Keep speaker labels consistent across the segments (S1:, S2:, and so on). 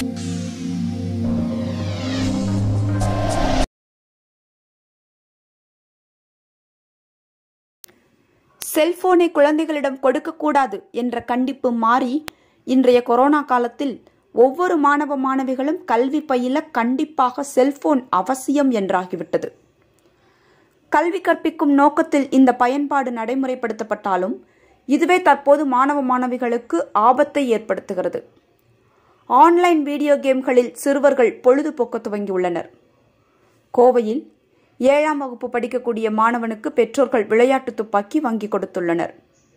S1: செல்போனை குழந்தைகளிடம் கொடுக்கக்கூடாது என்ற கண்டிப்பு மாறி இன்றைய கொரோனா காலத்தில் ஒவ்வொரு மாணவ மாணவிகளும் கல்வி பயில கண்டிப்பாக செல்போன் அவசியம் என்றாகிவிட்டது கல்வி கற்பிக்கும் நோக்கத்தில் இந்த பயன்பாடு நடைமுறைப்படுத்தப்பட்டாலும் இதுவே தற்போது மாணவ மாணவிகளுக்கு ஆபத்தை ஏற்படுத்துகிறது ஆன்லைன் வீடியோ கேம்களில் சிறுவர்கள் பொழுதுபோக்க துவங்கியுள்ளனர் கோவையில் ஏழாம் வகுப்பு படிக்கக்கூடிய மாணவனுக்கு பெற்றோர்கள் விளையாட்டு துப்பாக்கி வாங்கி கொடுத்துள்ளனர்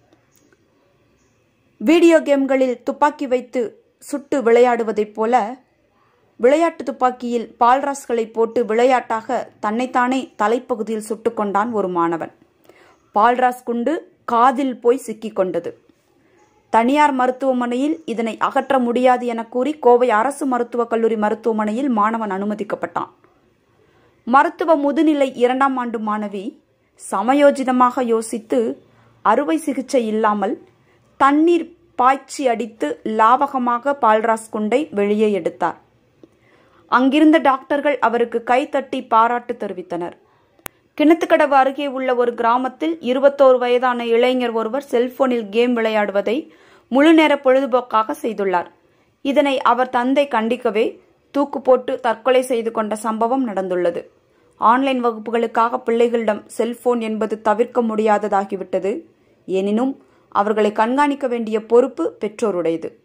S1: வீடியோ கேம்களில் துப்பாக்கி வைத்து சுட்டு விளையாடுவதைப் போல விளையாட்டு துப்பாக்கியில் பால்ராஸ்களை போட்டு விளையாட்டாக தன்னைத்தானே தலைப்பகுதியில் சுட்டுக்கொண்டான் ஒரு மாணவன் பால்ராஸ் குண்டு காதில் போய் சிக்கிக்கொண்டது தனியார் மருத்துவமனையில் இதனை அகற்ற முடியாது என கூறி கோவை அரசு மருத்துவக் கல்லூரி மருத்துவமனையில் மாணவன் அனுமதிக்கப்பட்டான் மருத்துவ முதுநிலை இரண்டாம் ஆண்டு மாணவி சமயோஜிதமாக யோசித்து அறுவை சிகிச்சை இல்லாமல் தண்ணீர் பாய்ச்சி அடித்து லாவகமாக பால்ராஸ் குண்டை வெளியே எடுத்தார் அங்கிருந்த டாக்டர்கள் அவருக்கு கைத்தட்டி பாராட்டு தெரிவித்தனர் கிணத்துக்கடவு அருகே உள்ள ஒரு கிராமத்தில் இருபத்தோரு வயதான இளைஞர் ஒருவர் செல்போனில் கேம் விளையாடுவதை முழுநேர பொழுதுபோக்காக செய்துள்ளார் இதனை அவர் தந்தை கண்டிக்கவே தூக்கு போட்டு தற்கொலை செய்து கொண்ட சம்பவம் நடந்துள்ளது ஆன்லைன் வகுப்புகளுக்காக பிள்ளைகளிடம் செல்போன் என்பது தவிர்க்க முடியாததாகிவிட்டது எனினும் அவர்களை கண்காணிக்க வேண்டிய பொறுப்பு பெற்றோருடையது